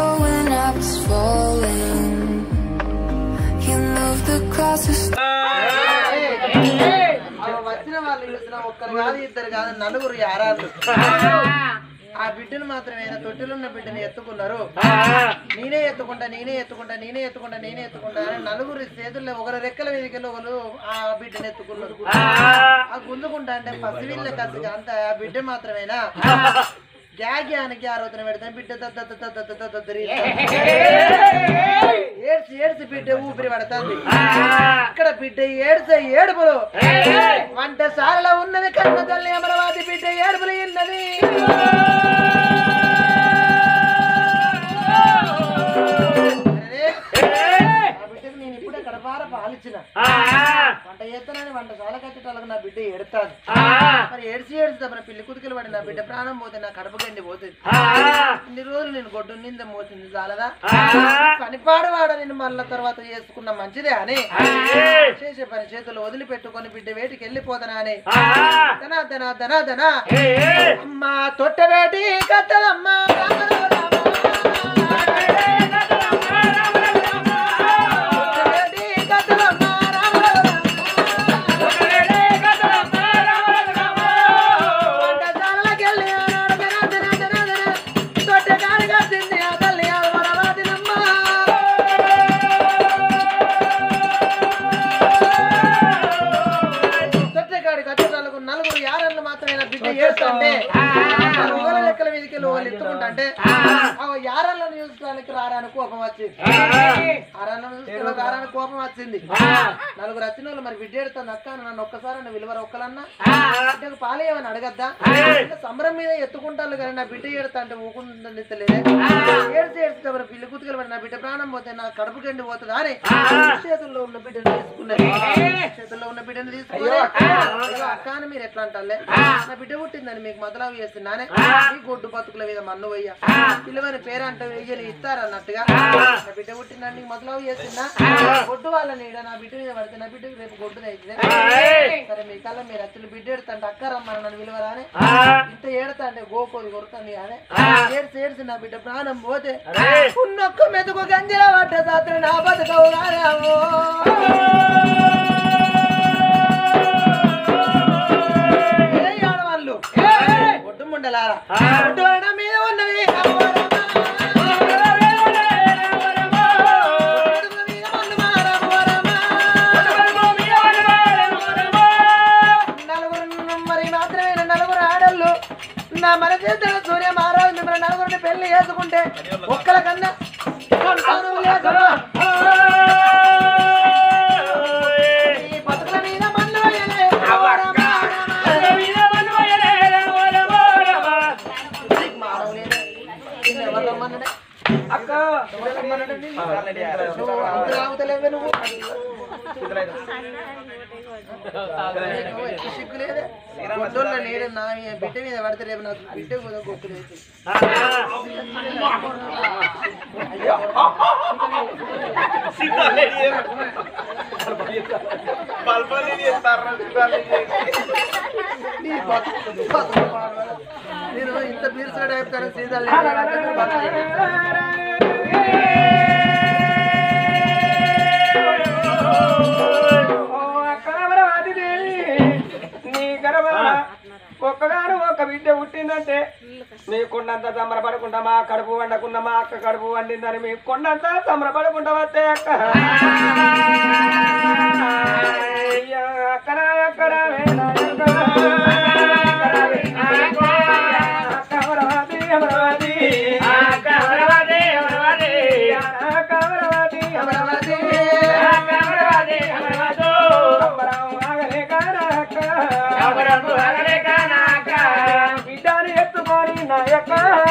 when I was falling. You moved across the అవి వచ్చిన వాళ్ళు చూసిన ఒక్కరు కాదు ఇద్దరు కాదు నలుగురు యారాలు ఆ బిడ్డను మాత్రమే తొట్టిలున్న బిడ్డని ఎత్తుకున్నారు నేనే ఎత్తుకుంటా నేనే ఎత్తుకుంటా నేనే ఎత్తుకుంటా నేనే ఎత్తుకుంటా అని నలుగురు చేతుల్లో ఒకరు రెక్కల మీదకెళ్ళి ఒకరు ఆ బిడ్డను ఎత్తుకున్నారు ఆ గుంజుకుంటా అంటే పసివిల్ల కసిగా అంత ఆ బిడ్డ మాత్రమేనా జాగ్యానికి ఆరోధన పెడతాను బిడ్డ దద్ద దద్ద దద్ద దద్ద దద్ద తిరిగి. ఏడ్చి ఏడ్చి బిడ్డ ఊపిరి పడుతుంది ఇక్కడ బిడ్డ ఏడ్చే ఏడుపులు వంట సారలో ఉన్నది కన్న తల్లి అమరావతి బిడ్డ ఏడుపులు ఇన్నది అరే, ఆ బిడ్డకు నేను ఇప్పుడే కడపార పాలిచ్చిన వంట చేస్తానని వంట సాల కట్టేటాలకు నా బిడ్డ ఏడుతాను మరి ఏడ్చి ఏడుస్తా మరి పిల్లి కుతికలు పడి నా బిడ్డ ప్రాణం పోతే నా కడప గండి పోతుంది ఇన్ని రోజులు నేను గొడ్డు నింద మోసింది చాలదా పనిపాడు వాడ నేను మళ్ళా తర్వాత చేసుకున్న మంచిదే అని చేసే పని చేతులు వదిలిపెట్టుకొని బిడ్డ వేటికి వెళ్ళిపోతానా అని ధనా ధనా ధనా ధనా అమ్మా తొట్టవేటి కత్తలమ్మ తొట్టవేటి కత్తలమ్మ వంటశాలకెళ్ళి ఆనాడు ధనా ధనా ధనా ధనా తొట్టెకాడిగా తింది ఆ తల్లి ఆ వరవాదినమ్మ. తొట్టెకాడికి వచ్చేటాలకు నలుగురు యారళ్ళు మాత్రమే బిడ్డ ఏడుతుంటే ఊగల లెక్కల మీదకి వాళ్ళు ఎత్తుకుంటా అంటే ఆ యారళ్ళను చూసుకోవడానికి రారాని కోపం వచ్చింది ఆరాలను చూసుకోవడానికి రారాని కోపం వచ్చింది నలుగురు వచ్చిన వాళ్ళు మరి బిడ్డ ఎడుతుంది అక్క నన్ను ఒక్కసారి నన్ను విలువరు ఒక్కలన్నా బిడ్డకు పాలేయమని అడగద్దా అంటే సంబరం మీద ఎత్తుకుంటాను కానీ నా బిడ్డ ఏడుతా అంటే ఊకుంటుంది తెలియదే ఏడ్చి ఏడ్చి మరి పిల్లి కుతుకలు మరి నా బిడ్డ ప్రాణం పోతే నా కడుపు గండి పోతుందా అని చేతుల్లో ఉన్న బిడ్డను తీసుకున్నది చేతుల్లో ఉన్న బిడ్డను తీసుకుని అక్క అని మీరు ఎట్లా అంటారులే నా బిడ్డ పుట్టిందని మీకు మొదలవి చేస్తున్నానే ఈ గొడ్డు బతుకుల మీద మన్ను వయ్య పిల్లవని పేరు అంటే వెయ్యలు ఇస్తారన్నట్టుగా నా బిడ్డ పుట్టిందని నీకు మొదలవి చేస్తున్నా గొడ్డు వాళ్ళని ఈడ నా బిడ్డ మీద పడితే నా బిడ్డకి రేపు గొడ్డు అయితే సరే మీ కళ్ళ మీరు అసలు బిడ్డ ఎడుతుంటే అక్క రమ్మని నన్ను విలువరా అని ఇంత ఏడుతా అంటే గోకోది కొడుతుంది అని ఏడ్చి ఏడ్చి నా బిడ్డ ప్రాణం పోతే ఉన్నొక్క మెతుకు గంజిల పడ్డ సాత్రి నా బతుకవు కాదేమో ఏ ఆడవాళ్ళు ఒడ్డు ముండలారా ఒడ్డు వరణ మీద ఉన్నది ఒడ్డు మీద మన్ను మారమోరమా. నలుగురు మరి మాత్రమే నలుగురు ఆడళ్ళు నా మన చేతుల సూర్య మహారాజు మిమ్మల్ని నలుగురిని పెళ్లి చేసుకుంటే ఒక్కల కన్నా సంతానం లేకమా. ఈ బతుకుల మీద మన్ను వేయలే. ఓరమా, ఓరమా. నీకు మానవ లేదా? నిన్ను ఎవరు రమ్మన్నాడే? ఎవరు రమ్మన్నాడే నిన్ను? నువ్వు అంత రావుతలేవే నువ్వు నీకు ఎక్కువ సిగ్గు లేదే? పొద్దున్న నీడ నా మీద బిడ్డ మీద పడితే రేపు నాకు బిడ్డ కూడా గొప్ప లేదు నీ బతుకు బతుకు పాడవల. నేను ఇంత పీర్చుగా చెప్తాను సీతాలు నీ గర్భాన ఒక్కగాను ఒక బిడ్డ పుట్టిందంటే మీ కొండంత సంబరపడకుండా మా కడుపు వండకుండా మా అక్క కడుపు వండిందని మీ కొండంత సంబరపడకుండా వస్తే అక్క అయ్యా, అక్కరా, అక్కరా, వేలా, అక్కరా. అక్క అమరావతి, అమరావతి. అక్క అమరావతి, అమరావతి. సంబరం ఆగలే కారా అక్క. బిడ్డని ఎత్తుకొని నా యొక్క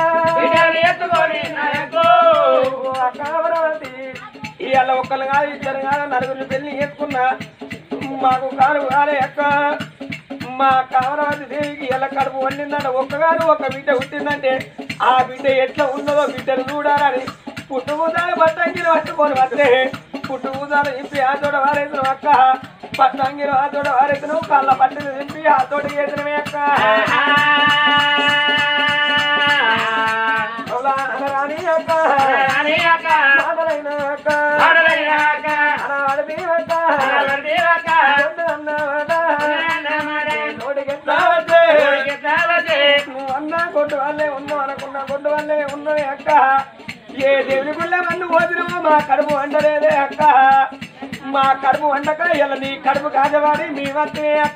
అక్క అమరావతి ఇవాళ ఒక్కరు కాదు ఇద్దరు కాదు నలుగురిని పెళ్లి చేసుకున్నా మాకు కారు కాలే అక్క మా కామరావతి దేవికి ఎలా కడుపు వండిందంటే ఒక్కగాను ఒక బిడ్డ పుట్టిందంటే ఆ బిడ్డ ఎట్లా ఉన్నదో బిడ్డను చూడాలని పుట్టుకూదాలు పట్టంగిలు పట్టుకొని వస్తే పుట్టుకూదాలు ఇంపి ఆ తోట వారేసిన అక్క పట్టంగిలు ఆ తోట వారేసిన కళ్ళ పట్టిన దింపి ఆ తోట వేసినవే అక్క అవులా అనరాని అక్క మాటలైన అక్క అనవాడి అక్క నువ్వు అన్నా కొట్టు వాళ్ళే ఉన్నావు అనుకున్నా కొట్టు వాళ్ళే ఉన్నది అక్క ఏ దేవుని గుళ్ళ మన్ను పోదినమో మా కడుపు వండలేదే అక్క మా కడుపు వండక ఇలా నీ కడుపు కాజవాడి మీ వద్దే అక్క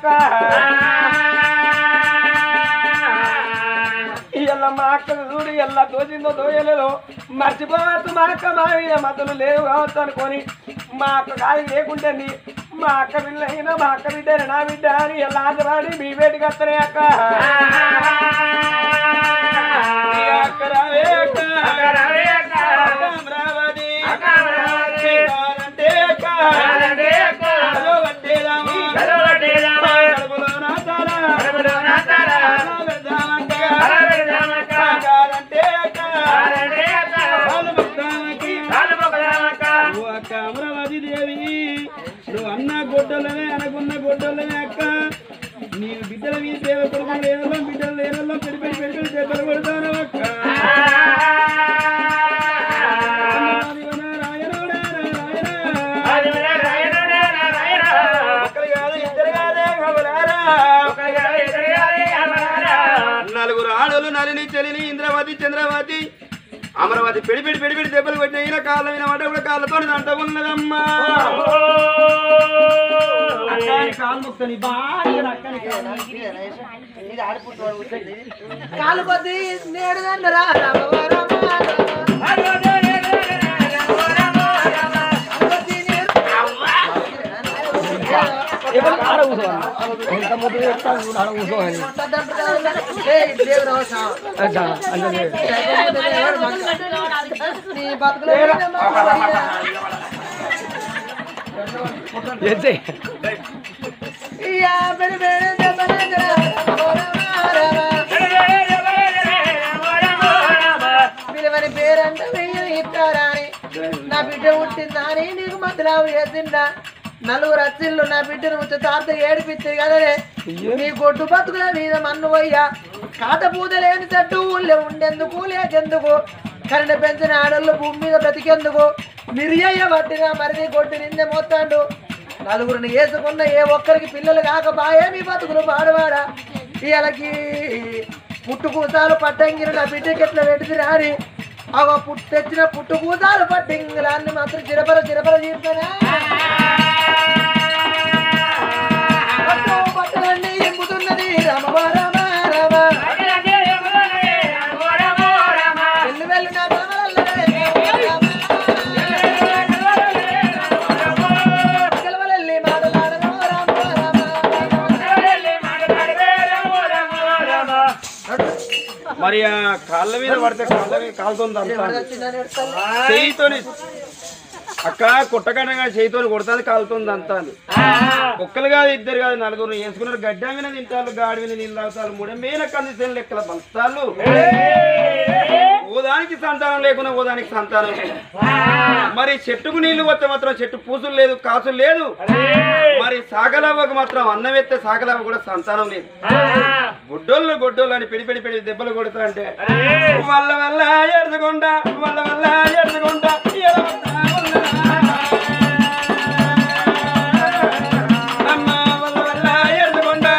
ఇలా మా అక్కను చూడు ఎలా దోచిందో దోయలేదో మర్చిపోవచ్చు మా అక్క మా మీద మతలు లేవు కావచ్చు అనుకొని మా అక్క కాదు లేకుంటే నీ మా అక్క బిడ్డ అయినా మా అక్క బిడ్డ నా బిడ్డ అని ఎలా ఆశపడి మీ వేటికి వస్తానే అక్క ఈ అక్క రావే అక్క. అక్క అమరావతి. కాదంటే అక్క. అదో వడ్డేదామా. కడుపులో నా తాళ. అలా పెడదామక్క. కాదంటే అక్క. కాలు మొక్కాలకి. నువ్వు అక్క అమరావతి దేవి నువ్వు అన్న గొడ్డలనే అనుకున్న గొడ్డలనే అక్క నీ బిడ్డల మీ సేవ కొడుకు లేనలో బిడ్డలు లేనలో పెడి పెడి పెడి పెడి దెబ్బలు కొడతాను అక్క ఒక్కరు కాదు ఇద్దరు కాదే కబలారా నలుగురు ఆడోళ్ళు నలిని చెలిని ఇంద్రవతి చంద్రవతి అమరావతి పెడి పెడి పెడి పెడి దెబ్బలు కొట్టిన ఈయన కాళ్ళ మీద మాట కూడా కాళ్ళతో అంట ఉన్నదమ్మా కాలు కొద్ది నేడు దండరా రామ రామ పిలవని పేరంట వెయ్యి ఇస్తారా అని నా బిడ్డ పుట్టిందా అని నీకు మధ్యలావు చేసిందా నలుగురు అచ్చిళ్ళు నా బిడ్డను వచ్చి తాత ఏడిపించింది కదనే నీ గొడ్డు బతుకుల మీద మన్ను పోయ్యా కాట పూత లేని చెట్టు ఊళ్ళో ఉండేందుకు లేకెందుకు కరెంట్ పెంచిన ఆడళ్ళు భూమి మీద బ్రతికేందుకు మిరియయ్య పట్టిన మరి నీ గొడ్డు నిందే మొత్తాడు నలుగురిని వేసుకున్న ఏ ఒక్కరికి పిల్లలు కాకపాయే మీ బతుకులు పాడవాడా ఇళ్ళకి పుట్టు కూసాలు పట్టంగిరి నా బిడ్డకి ఎట్లా పెడితే రాని అవ పుట్టు తెచ్చిన పుట్టు కూసాలు పట్టంగిలాన్ని మాత్రం చిరపర చిరపర చీరుతానే పట్టు పట్టలన్నీ ఎంపుతున్నది రామ రామ రామ వెళ్ళు వెళ్ళు నా రామలల్లే గెలవలెల్లి మాటలాడను రామ రామ మరి ఆ కాళ్ళ మీద పడితే కాళ్ళ మీద కాలుతుంది అంతా చెయ్యితోని అక్క కుట్టకనగా చేయితోని కొడుతుంది కాలుతుంది అంతా ఒక్కరు కాదు ఇద్దరు కాదు నలుగురు వేసుకున్నారు గడ్డ మీద తింటారు గాడి మీద నీళ్ళు తాగుతారు ముడ మీద కందిసిన లెక్కల బస్తాలు ఓదానికి సంతానం లేకుండా ఓదానికి సంతానం లేదు మరి చెట్టుకు నీళ్లు వస్తే మాత్రం చెట్టు పూసులు లేదు కాసులు లేదు మరి సాగలవ్వకు మాత్రం అన్నం ఎత్తే సాగలవ్వ కూడా సంతానం లేదు గుడ్డోళ్ళు గొడ్డోళ్ళు అని పిడి పిడి పిడి దెబ్బలు కొడుతా అంటే వల్ల వల్ల ఎడదకుండా వల్ల వల్ల ఎడదకుండా అమ్మ వల్ల వల్ల ఎడదకుండా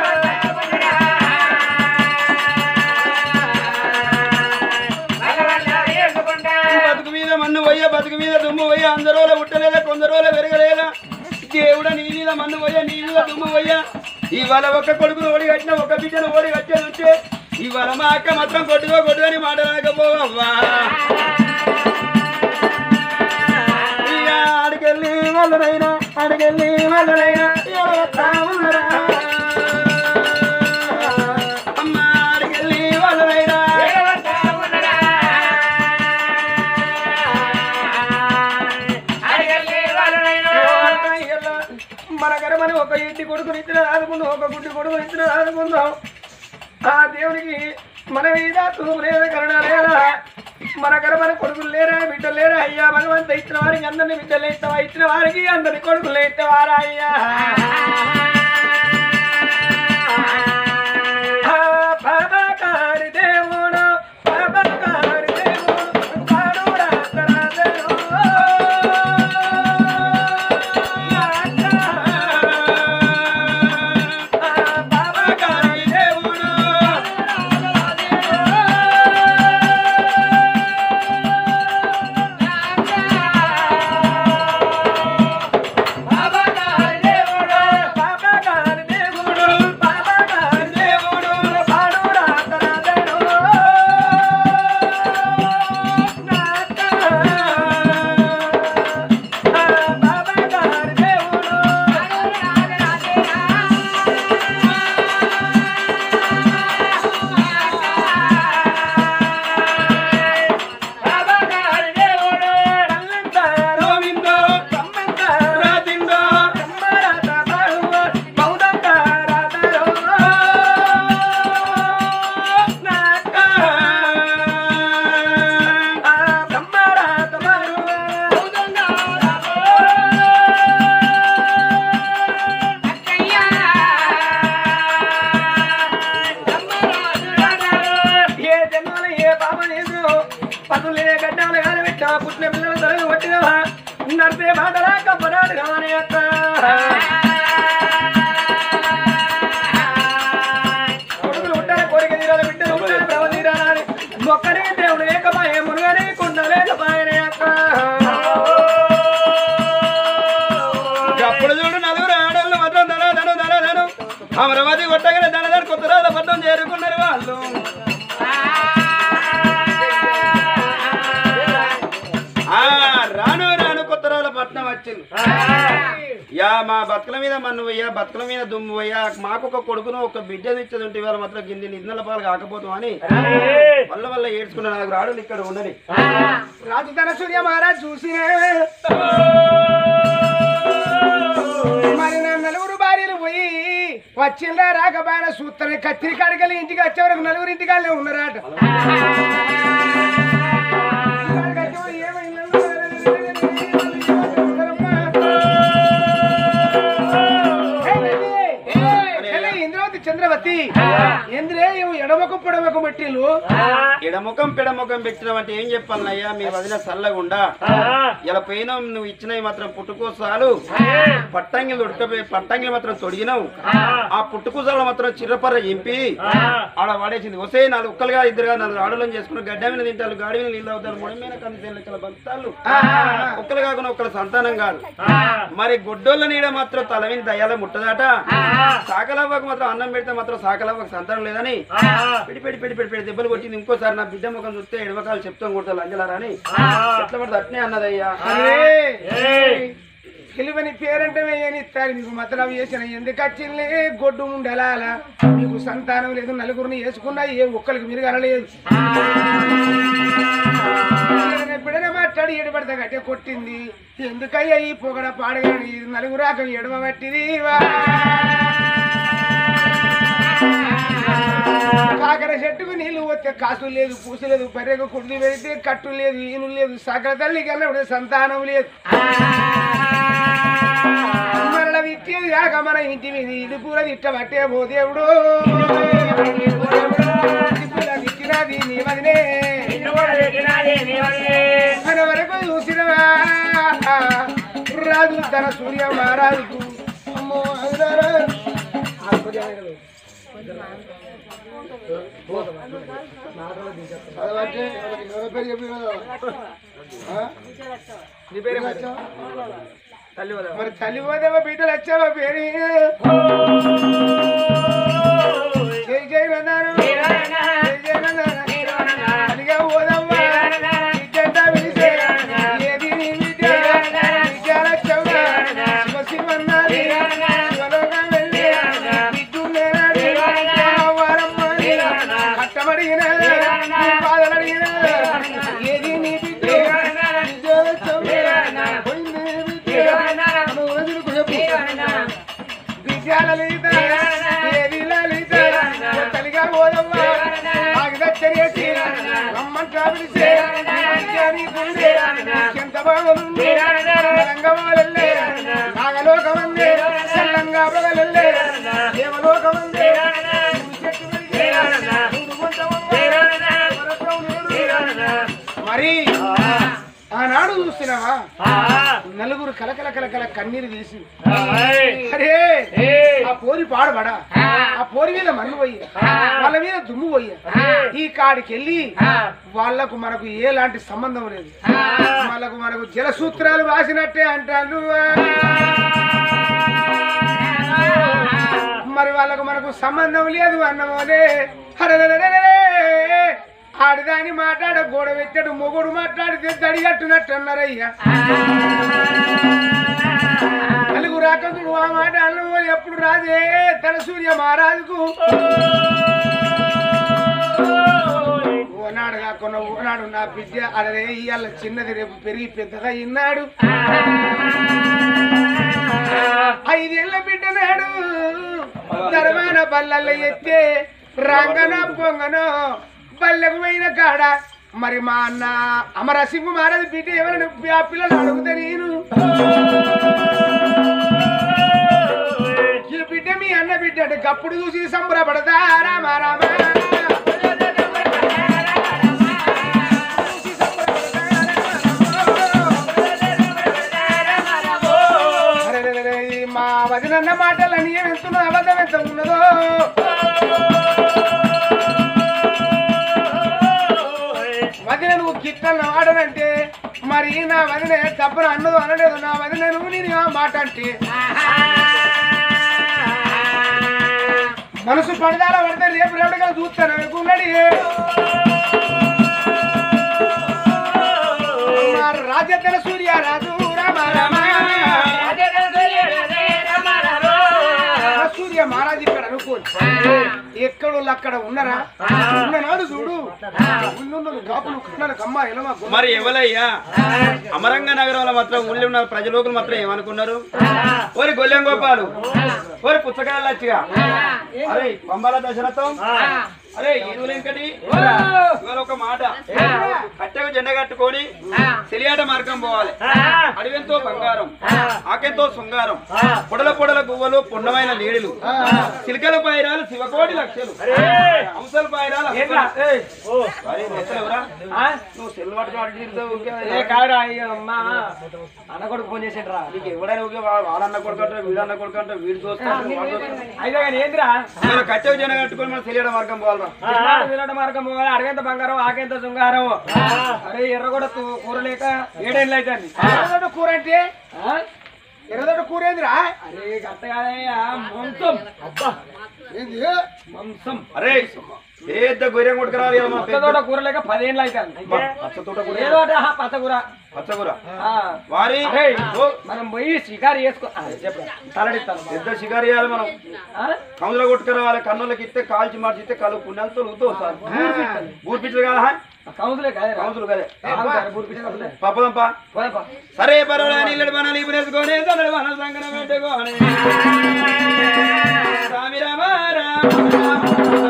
బతుకు మీద మన్ను పోయ్య బతుకు మీద దుమ్ము పోయ్య అందరోల ఉట్టలేదా కొందరోల పెరగలేదా దేవుడ నీ మీద మన్ను పోయ్య నీ మీద దుమ్ము పోయ్య ఇవాళ ఒక కొడుకును ఓడి కట్టిన ఒక బిడ్డను ఓడి కట్టేది ఉంటే ఇవాళ మా అక్క మాత్రం కొట్టుకో కొట్టు అని మాట్లాడకపోవా ఇక ఆడికెళ్ళి వాళ్ళనైనా ఆడికెళ్ళి వాళ్ళనైనా ఎవరొత్తా ఉన్నారా? అమ్మ ఆడికెళ్ళి వాళ్ళనైనా మన గరమని ఒక ఇంటి కొడుకుని ఇచ్చిన రాదుకుందాం ఒక గుడ్డి కొడుకుని ఇచ్చిన రాదుకుందాం ఆ దేవునికి మన మీద తూము లేదా కరుణ లేదా మన గరమని కొడుకులు లేరా బిడ్డలు లేరా అయ్యా భగవంత ఇచ్చిన వారికి అందరిని బిడ్డలు ఇస్తావా ఇచ్చిన వారికి అందరి కొడుకులు ఇస్తావారా అయ్యా ఆ బాబాకారి దేవుడు బాబాకారి దేవుడు పుట్టిన పిల్లల తల్లి కొట్టినవా నడితే మాటలా కప్పనాడు కానే అక్క కొడుకులు ఉంటారు కోరిక తీరాలి బిడ్డలు ఉంటారు భ్రమ తీరాలని మొక్కనే దేవుడు లేకపాయే మునుగనే కుండ లేకపాయనే అక్క అప్పుడు చూడు నలుగురు ఆడళ్ళు మాత్రం ధన ధన ధన ధనం అమరావతి కొట్టగానే ధన ధన కొత్త రాళ్ళ పట్టణం చేరుకున్నారు వాళ్ళు ఆ రాను రాను కొత్త రాళ్ళ పట్నం వచ్చింది యా మా బతుకుల మీద మన్ను పోయ్యా బతుకుల మీద దుమ్ము పోయ్యా మాకు ఒక కొడుకును ఒక బిడ్డను ఇచ్చేది ఉంటే ఇవాళ మాత్రం గిన్నె నిద్నల పాలు కాకపోతాం అని వల్ల వల్ల ఏడ్చుకున్న నాకు రాడు ఇక్కడ ఉన్నది రాజు ధన సూర్య మహారాజ్ చూసిన మరి నా నలుగురు భార్యలు పోయి వచ్చిందా రాకపోయినా సూత్రం కత్తిరి కాడికెళ్ళి ఇంటికి వచ్చే వరకు నలుగురు ఇంటికాళ్ళే ఉన్నారట ఇంద్రావతి చంద్రవతి ఇంద్రే ఎడమకు పొడమకు మెట్టిలు ఎడముఖం పెడముఖం పెట్టినవంటే ఏం చెప్పాలన్నయ్యా మీ వదిన చల్లగుండా ఇలా పోయినాం నువ్వు ఇచ్చినవి మాత్రం పుట్టుకోసాలు పట్టంగిలు ఉడకపోయి పట్టంగిలు మాత్రం తొడిగినావు ఆ పుట్టుకోసాలు మాత్రం చిర్రపర్ర ఇంపి ఆడ వాడేసింది వసే నాలుగు ఒక్కలుగా ఇద్దరుగా నాలుగు ఆడలను చేసుకుని గడ్డ మీద తింటారు గాడి మీద నీళ్ళు అవుతారు ముడి మీద కంది లెక్కల బంతాలు ఒక్కలు కాకుండా ఒక్కల సంతానం కాదు మరి గుడ్డోళ్ళ నీడ మాత్రం తల మీద దయ్యాల ముట్టదట సాకలవ్వకు మాత్రం అన్నం పెడితే మాత్రం సాకలవ్వకు సంతానం లేదని పెడి పెడి పెడి పెడి పెడి దెబ్బలు కొట్టింది ఇంకోసారి నా బిడ్డ ముఖం చూస్తే ఎడమకాలు చెప్తాం కొడతా లంజలారా అని ఎట్లా పడితే అట్నే అన్నదయ్యా తెలివని పేరంటే వేయని ఇస్తారు మీకు మతలం చేసిన ఎందుకు వచ్చింది గొడ్డు ఉండలాల మీకు సంతానం లేదు నలుగురిని వేసుకున్నా ఏ ఒక్కరికి మీరు కనలేదు ఎప్పుడైనా మాట్లాడి ఎడబడితే గట్టే కొట్టింది ఎందుకయ్యా ఈ పొగడ పాడగాని ఇది నలుగురు రాక ఎడమ పట్టిది కాకర చెట్టుకు నీళ్లు వస్తే కాసు లేదు పూసు లేదు బర్రెకు కుడిది పెడితే కట్టు లేదు ఈను లేదు సకల తల్లి కన్నా సంతానం లేదు మరల విచ్చేది కాక మన ఇంటి మీద ఇది పూర తిట్టబట్టే పో దేవుడు ఇచ్చినది నీ వదినే మన వరకు చూసినవా రాజు తన సూర్య మహారాజుకు అమ్మో అదిరారా. చదవంటే ఎవరి పేరు చెప్పి నీ పేరు తల్లి మరి తల్లి పోదేమో బిడ్డలు వచ్చావా పేరు జై జై నందనం. జై జై నందనం. అడిగా పోదమ్మా. బిడ్డంట పిలిచే. ఏది నీ బిడ్డ? బిడ్డల చెవుల. శివ శివన్నది. శివలోకం వెళ్ళి. బిడ్డుండేనాడు. వారమ్మని. కట్టమడిగినది. నీ బాధలడిగినది. ఏది నీ బిడ్డ? బిడ్డల చెవుల. పోయింది నీ బిడ్డ. అను రోజులకు చెప్పు. విద్యాల లలిత ఏది లలిత తల్లిగా పోదమ్మా ఆగిదచ్చరేసి రమ్మంటా పిలిచే విద్యాని గుండె ఎంత బాగుంది రంగమాలల్లే నాగలోకమందే చల్లంగా పగలల్లే దేవలోకమందే మరి ఆనాడు చూసినావా నలుగురు కలకల కలకల కన్నీరు తీసి అరే ఆ పోరి పాడబడా ఆ పోరి మీద మన్ను పోయి వాళ్ళ మీద దుమ్ము పోయి ఈ కాడికి వెళ్ళి వాళ్ళకు మనకు ఎలాంటి సంబంధం లేదు వాళ్ళకు మనకు జలసూత్రాలు వాసినట్టే అంటాను మరి వాళ్ళకు మనకు సంబంధం లేదు అన్నమోనే హరరరరరరే. ఆడదాని మాట్లాడ గోడ పెట్టాడు మొగుడు మాట్లాడితే దడిగట్టునట్టు అన్నారయ్యా నలుగురు రాకంతుడు ఆ మాట అన్నమో ఎప్పుడు రాజే తన సూర్య మహారాజుకు ఓనాడు కాకుండా ఓనాడు నా బిడ్డ అరే ఇవాళ చిన్నది రేపు పెరిగి పెద్దగా ఇన్నాడు ఐదేళ్ల బిడ్డ నాడు ధర్మాన బల్లె ఎత్తే రంగన పొంగనో బల్లెకు పోయిన కాడ మరి మా అన్న అమరసింహు మారది బిడ్డ ఎవరైనా ఆ పిల్లలు అడుగుతా నేను ఈ బిడ్డ మీ అన్న బిడ్డ అంటే గప్పుడు చూసి సంబరపడతా రామ రామ చూసి సంబరపడతా రామ రామ. నేనన్న మాటలని ఎంతున్నదో అబద్ధం ఎంత ఉన్నదో వదిన నువ్వు కిట్టన్న వాడనంటే మరి నా వదిన తప్పున అన్నదో అనలేదు నా వదిన నువ్వు నేను ఆ మాట అంటే మనసు పడదాల పడితే రేపు రేపటిగా చూస్తాను అనుకున్నాడు రాజతల సూర్య రాజు రామ రామ ఆ సూర్య మహారాజ్ ఇక్కడ అనుకోని ఎక్కడోళ్ళు అక్కడ ఉన్నారా ఉన్ననాడు చూడు ఉన్నోళ్ళు కాపులు కన్నాను కమ్మ ఎలమా గుమ్మ. మరి ఎవలయ్యా అమరంగ నగరంలో మాత్రం ఊళ్ళో ఉన్న ప్రజలోకులు మాత్రం ఏమనుకున్నారు ఓరి గొల్లెం గోపాలు ఓరి పుచ్చకాయలు లచ్చిగా అరే పంబాల దశరథం అరే ఈరు వెంకటి ఇవాళ ఒక మాట కట్టెకు జెండ కట్టుకొని సెలియాట మార్గం పోవాలి అడవెంతో బంగారం ఆకెంతో శృంగారం పొడల పొడల గువ్వలు పుండమైన నీడులు చిలకల పైరాలు శివకోటి లక్షలు అంశల పైరాలు ఏంట్రా? ఏయ్, అరే, నెత్తలేవురా? ఆ? నువ్వు సెల్ పట్టుకొని అటు తిరుగుతావు, ఊరికే ఏ కాదురా, అయ్యో అమ్మా అన్న కొడుకు ఫోన్ చేసిండ్రా నీకు ఎవడైనా ఊరికే వా- వాడన్న కొడుకంటారు వీడన్న కొడుకంటారు వీడు చూస్తాడు వాడు చూస్తాడు. అయితే కానీ ఏంద్రా నేను కట్టెకు జెండ కట్టుకొని మనం సెలియాట మార్గం పోవాలరా తిన్నాడు తినడం మార్గం పోవాలి అడగంత బంగారం ఆకెంత శృంగారం అరే ఎర్ర కూడా తు- కూర లేక ఏడేళ్ళు అవుతుంది ఎర్రదొడ్డు కూర అంటే ఎర్రదొడ్డు కూర ఏందిరా అరే గట్ట కాదయ్యా మంసం అబ్బా ఏంది మంసం అరే పెద్ద గొర్రెం కొట్టుకురావాలి ఇవాళ మన పెద్ద పచ్చతోట కూర లేక పదేళ్ళు అవుతుంది పచ్చ తోట కూడా ఏదో ఒకటి, ఆహా, పచ్చకూర పచ్చకూర ఆ. వారి అరే మనం పోయి షికారు చేసుకో ఆ, చెప్పు తలడిస్తాను పెద్ద షికారు చేయాలి మనం ఆ? కౌందులో కొట్టుకురావాలి కన్నులకి ఇస్తే కాల్చి మార్చిస్తే కళ్ళు పుణ్యాలతో ఊతో సార్ బూర్పిట్లు కాదా కౌన్సిలే కాదు కౌన్సులు కదే బూర్పిట్టే పప్పదంపా పోయపా సరే పర్వాలేదు నీళ్ళడి పనాలు ఇప్పుడు వేసుకొని సందడి పనాలు సంగనం పెట్టుకొని స్వామి రామ రామ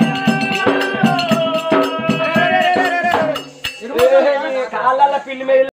కాళ్ళ పిల్లి మీద